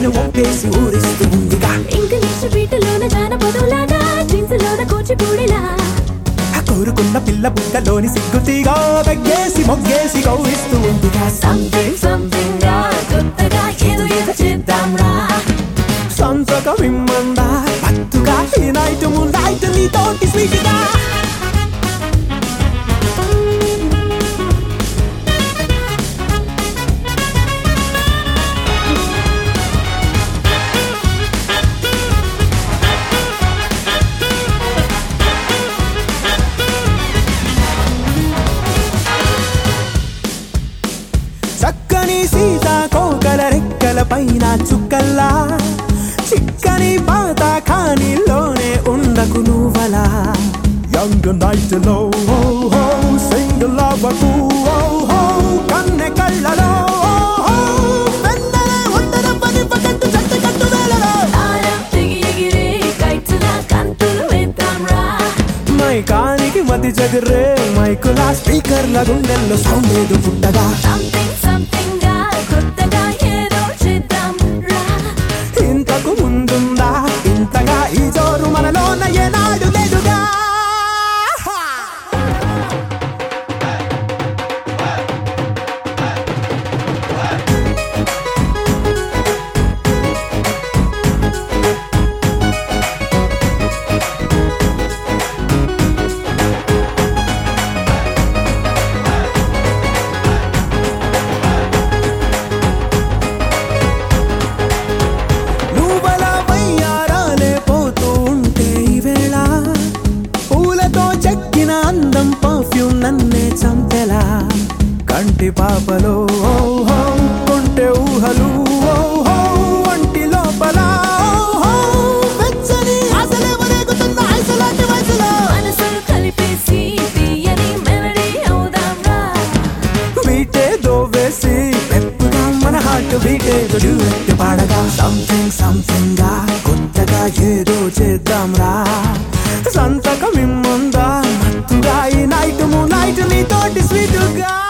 నేను ఒప్పేసి ఊరిస్తూ ఉందిగా English బీటులోన జానపదంలాగా jeans లోన కూచిపూడిలా ఆ కోరుకున్న పిల్ల బుగ్గలోని సిగ్గుతీగా తగ్గేసి మొగ్గేసి గౌరిస్తూ ఉందిగా సంథింగ్ సంథింగ్ గా కొత్తగా ఏదో ఏదో చేద్దాం రా సంతకం ఇమ్మందా పత్తుగా ఈ నైట్ ముందైట్ నీతోటి స్వీట్గా చక్కని సీతాకోకల రెక్కల పైన చుక్కల్లా చిక్కని పాత ఖానీలోనే ఉండకు నువ్వలా యంగ్ నైట్ లో సింగిల్ అవ్వకు కన్నె కళ్ళలో వెన్నెల ఒంటరవ్వని పకట్టు జంట కట్టు వేళలో తారం తెగి ఎగిరే కైట్స్లా కంతులు వేద్దాం రా మైకానికి మతి జగరే మైకులా స్పీకర్ల గుండెల్లో సౌండ్ ఏదో పుట్టగా సంథింగ్ సంథింగ్ గా కొత్తగా ఏదో చేద్దాం రా ఇంతకు ముందుందా ఇంతగా ఈ జోరు మనలోన ఏనాడు లేదుగా నువ్వలా వయ్యారాలే పోతూ ఉంటే ఈవేళ పూలతో చెక్కిన అందం పర్ఫ్యూమ్ నన్నే చంపెలా కంటి పాపలో ఓ హో, కొంటె ఊహలు ఓ హో, ఒంటి లోపల ఓ హో, వెచ్చని ఆశలేమో రేగుతున్న ఐసలాంటి వయసులో మనసులు కలిపేసి తీయని మెలడీ అవుదాం రా బీటే దోవేసి పెప్పుగా మన హార్ట్ బీటే డ్యూట్ పాడగా సంథింగ్ సంథింగ్ గా కొత్తగా ఏదో చేద్దాం రా సంతకం ఇమ్మందా మత్తుగా ఈ నైట్ నైట్ నీతోటి స్వీటుగా